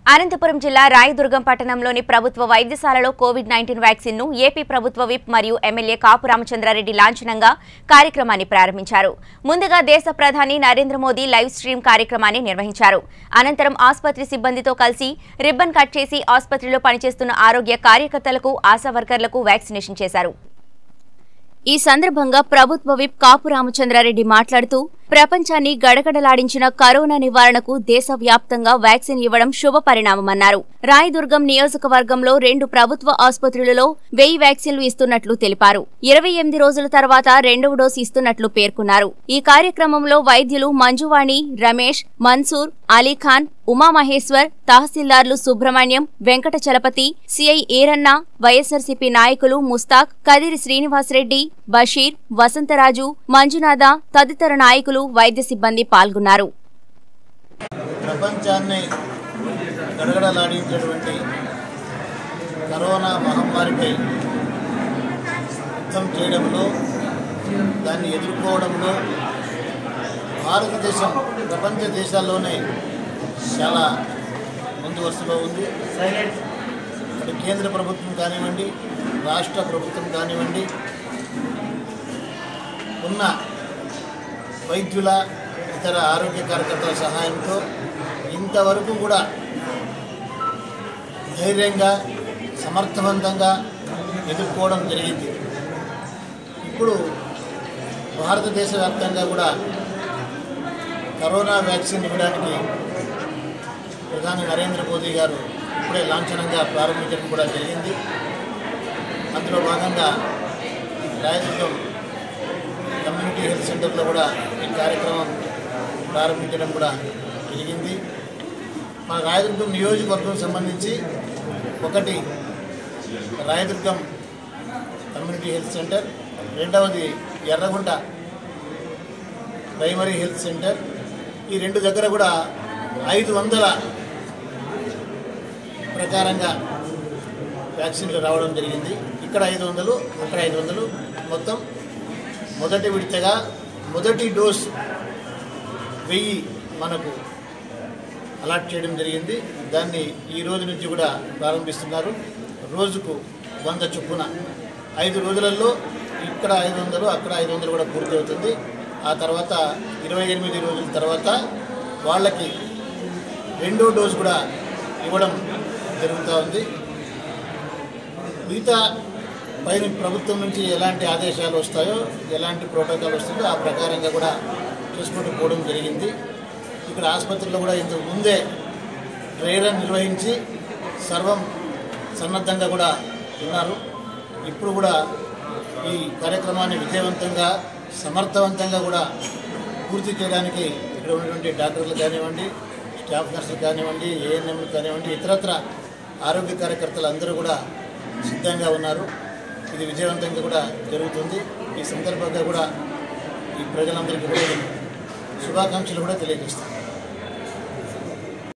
అనంతపురం జిల్లా రాయదుర్గం పట్టణంలోని ప్రభుత్వ వైద్యశాలలో కోవిడ్ నైన్టీన్ వ్యాక్సిన్ ను ఏపీ ప్రభుత్వ విప్ మరియు ఎమ్మెల్యే కాపు రామచంద్రారెడ్డి లాంఛనంగా కార్యక్రమాన్ని ప్రారంభించారు ముందుగా దేశ ప్రధాని నరేంద్ర మోదీ లైవ్ స్ట్రీమ్ కార్యక్రమాన్ని నిర్వహించారు అనంతరం ఆసుపత్రి సిబ్బందితో కలిసి రిబ్బన్ కట్ చేసి ఆసుపత్రిలో పనిచేస్తున్న ఆరోగ్య కార్యకర్తలకు ఆశా వర్కర్లకు వ్యాక్సినేషన్ చేశారు ఈ సందర్భంగా ప్రభుత్వ విప్ కాపు రామచంద్రారెడ్డి మాట్లాడుతూ ప్రపంచాన్ని గడగడలాడించిన కరోనా నివారణకు దేశవ్యాప్తంగా వ్యాక్సిన్ ఇవ్వడం శుభ పరిణామమన్నారు రాయదుర్గం నియోజకవర్గంలో రెండు ప్రభుత్వ ఆసుపత్రులలో వెయ్యి వ్యాక్సిన్లు ఇస్తున్నట్లు తెలిపారు ఇరవై ఎనిమిది రోజుల తర్వాత రెండవ డోసు ఇస్తున్నట్లు పేర్కొన్నారు ఈ కార్యక్రమంలో వైద్యులు మంజువాణి రమేష్ మన్సూర్ అలీఖాన్ ఉమామహేశ్వర్ తహసీల్దార్లు సుబ్రహ్మణ్యం వెంకట చలపతి సిఐ ఈరన్న వైఎస్సార్సీపీ నాయకులు ముస్తాక్ కదిరి శ్రీనివాసరెడ్డి బషీర్ వసంతరాజు మంజునాథ తదితర నాయకులు వైద్య సిబ్బంది పాల్గొన్నారు ప్రపంచాన్ని గడగడలాడించేటువంటి కరోనా మహమ్మారిపై యుద్ధం చేయడంలో దాన్ని ఎదుర్కోవడంలో భారతదేశం ప్రపంచ దేశాల్లోనే చాలా ముందు వరుసలో ఉంది అటు కేంద్ర ప్రభుత్వం కానివ్వండి రాష్ట్ర ప్రభుత్వం కానివ్వండి ఉన్న వైద్యుల ఇతర ఆరోగ్య కార్యకర్తల సహాయంతో ఇంతవరకు కూడా ధైర్యంగా సమర్థవంతంగా ఎదుర్కోవడం జరిగింది ఇప్పుడు భారతదేశ వ్యాప్తంగా కూడా కరోనా వ్యాక్సిన్ ఇవ్వడానికి ప్రధాని నరేంద్ర మోదీ గారు ఇప్పుడే లాంఛనంగా ప్రారంభించడం కూడా జరిగింది అందులో భాగంగా రాయదుర్గం కమ్యూనిటీ హెల్త్ సెంటర్లో కూడా ఈ కార్యక్రమం ప్రారంభించడం కూడా జరిగింది మన రాయదుర్గం నియోజకవర్గం సంబంధించి ఒకటి రాయదుర్గం కమ్యూనిటీ హెల్త్ సెంటర్ రెండవది ఎర్రగుంట ప్రైమరీ హెల్త్ సెంటర్ ఈ రెండు దగ్గర కూడా ఐదు వందల ప్రకారంగా వ్యాక్సిన్లు రావడం జరిగింది ఇక్కడ ఐదు వందలు అక్కడ ఐదు వందలు మొత్తం మొదటి విడతగా మొదటి డోస్ వెయ్యి మనకు అలాట్ చేయడం జరిగింది దాన్ని ఈ రోజు నుంచి కూడా ప్రారంభిస్తున్నారు రోజుకు వంద చొప్పున ఐదు రోజులలో ఇక్కడ ఐదు వందలు అక్కడ ఐదు వందలు కూడా పూర్తి అవుతుంది ఆ తర్వాత ఇరవై ఎనిమిది రోజుల తర్వాత వాళ్ళకి రెండో డోస్ కూడా ఇవ్వడం జరుగుతూ ఉంది మిగతా పైన ప్రభుత్వం నుంచి ఎలాంటి ఆదేశాలు వస్తాయో ఎలాంటి ప్రోటోకాల్ వస్తుందో ఆ ప్రకారంగా కూడా చూసుకుంటూ పోవడం జరిగింది ఇక్కడ ఆసుపత్రిలో కూడా ఇంతకు ముందే డ్రై రన్ నిర్వహించి సర్వం సన్నద్ధంగా కూడా ఉన్నారు ఇప్పుడు కూడా ఈ కార్యక్రమాన్ని విజయవంతంగా సమర్థవంతంగా కూడా పూర్తి చేయడానికి ఇక్కడ ఉన్నటువంటి డాక్టర్లు కానివ్వండి స్టాఫ్ నర్సులు కానివ్వండి ఏఎన్ఎంలు కానివ్వండి ఇతరత్ర ఆరోగ్య కార్యకర్తలు అందరూ కూడా సిద్ధంగా ఉన్నారు ఇది విజయవంతంగా కూడా జరుగుతుంది ఈ సందర్భంగా కూడా ఈ ప్రజలందరికీ కూడా శుభాకాంక్షలు కూడా తెలియజేస్తాను